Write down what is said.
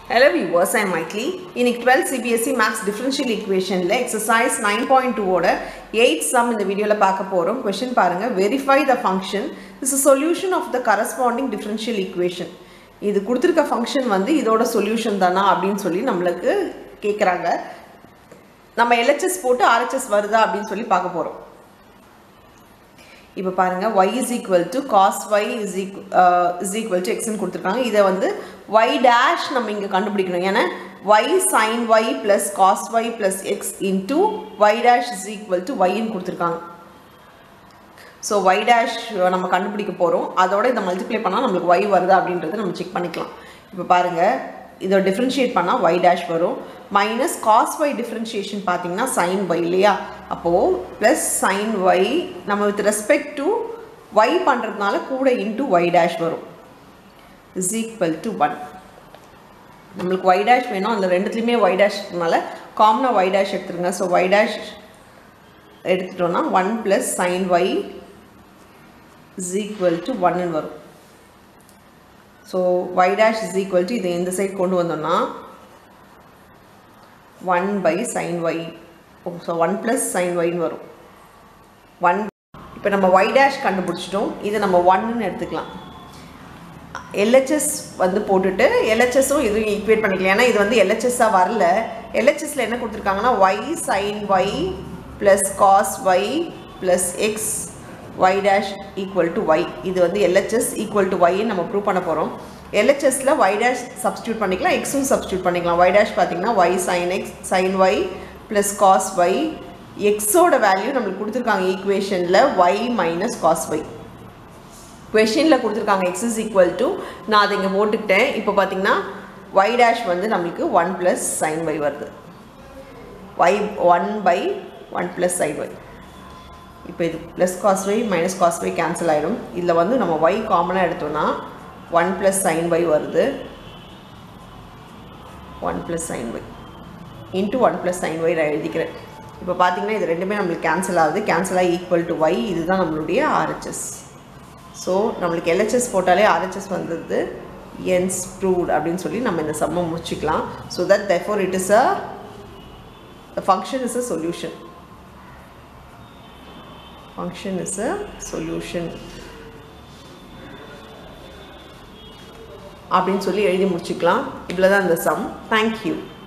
Hello viewers, I am Maitli. இன்னைக்கு 12 CBSE Maths Differential Equationல exercise 9.2 ஓட 8 sum இந்த வீடியோல பார்க்க போறோம். question பாருங்க verify the function is a solution of the corresponding differential equation. இது கொடுத்திருக்க function வந்து இதோட solution தானா அப்படின்னு சொல்லி நம்மளுக்கு கேட்குறாங்க நம்ம LHS போட்டு RHS வருதா அப்படின்னு சொல்லி பார்க்க போறோம் இப்போ பாருங்க y is equal to cos y is equal, uh, is equal to x ன்னு கொடுத்துருக்காங்க இதை வந்து y dash நம்ம இங்கே கண்டுபிடிக்கணும் ஏன்னா y sin y plus cos y plus x into y dash is equal to y ன்னு கொடுத்துருக்காங்க ஸோ y dash நம்ம கண்டுபிடிக்க போகிறோம் அதோட இதை மல்டிப்ளை பண்ணால் நம்மளுக்கு y வருதா அப்படின்றத நம்ம செக் பண்ணிக்கலாம் இப்போ பாருங்கள் இதை டிஃப்ரென்ஷியேட் பண்ணால் y dash வரும் மைனஸ் காஸ் ஒய் டிஃப்ரென்ஷியேஷன் பார்த்தீங்கன்னா சைன் ஒய் இல்லையா அப்போது ப்ளஸ் சைன் ஒய் நம்ம வித் ரெஸ்பெக்ட் டு ஒய் பண்ணுறதுனால கூட இன்ட்டு ஒய் டேஷ் வரும் இஸ் ஈக்குவல் டு ஒன் நம்மளுக்கு ஒய் டேஷ் வேணும் அந்த ரெண்டுத்துலேயுமே ஒய் டேஷ்னால காமனாக ஒய் டேஷ் எடுத்துருங்க ஸோ ஒய் டேஷ் எடுத்துட்டோன்னா one plus sine y is equal to ஒன்னு வரும் so y dash is equal to இதை இந்த சைட் கொண்டு வந்தோம்னா one by sign Y so one plus sine ஒய்னு வரும் ஒன் இப்போ நம்ம ஒய் டேஷ் கண்டுபிடிச்சிட்டோம் இதை நம்ம ஒன்னு எடுத்துக்கலாம் எல்ஹெச்எஸ் வந்து போட்டுட்டு எல்ஹெச்எஸும் இதுவும் ஈக்குவேட் பண்ணிக்கலாம் ஏன்னா இது வந்து எல்ஹெச்எஸ்ஸாக வரல எல்ஹெச்எஸில் என்ன கொடுத்துருக்காங்கன்னா y sine y plus cos y plus x y dash equal to y இது வந்து எல்ஹெச்எஸ் ஈக்குவல் டு ஒய்ன்னு நம்ம ப்ரூவ் பண்ண போகிறோம் எல்ஹெச்எஸில் ஒய் டேஷ் சப்ஸ்டியூட் பண்ணிக்கலாம் எக்ஸும் சப்ஸ்டியூட் பண்ணிக்கலாம் ஒய் டேஷ் பார்த்தீங்கன்னா y sine x sine y plus cos y எக்ஸோட வேல்யூ நம்மளுக்கு கொடுத்துருக்காங்க ஈக்குவேஷனில் ஒய் மைனஸ் காஸ் ஒய் கொஷினில் கொடுத்துருக்காங்க எக்ஸ் இஸ் ஈக்குவல் டு நான் அதை இங்கே போட்டுக்கிட்டேன் இப்போ பார்த்தீங்கன்னா ஒய் டேஷ் வந்து நம்மளுக்கு ஒன் ப்ளஸ் சைன் ஒய் வருது y one by one plus sine y இப்போ இது plus cos y minus cos y cancel ஆகிடும் இதில் வந்து நம்ம ஒய் காமனாக எடுத்தோம்னா ஒன் ப்ளஸ் சைன் ஒய் வருது one plus sine y into one plus sine y நான் எழுதிக்கிறேன் இப்போ பார்த்தீங்கன்னா இது ரெண்டுமே நம்மளுக்கு கேன்சல் ஆகுது கேன்சல் ஆகி ஈக்குவல் டு ஒய் இதுதான் நம்மளுடைய ஆர்ஹெச்எஸ் ஸோ நம்மளுக்கு எல்ஹெச்எஸ் போட்டாலே ஆர்ஹெச்எஸ் வந்தது என்ஸ் ப்ரூவ்ட் அப்படின்னு சொல்லி நம்ம இந்த சம்மை முடிச்சுக்கலாம் so that therefore it is a the function is a solution function is a solution அப்படின்னு சொல்லி எழுதி முடிச்சுக்கலாம் இவ்வளோ தான் இந்த சம் தேங்க்யூ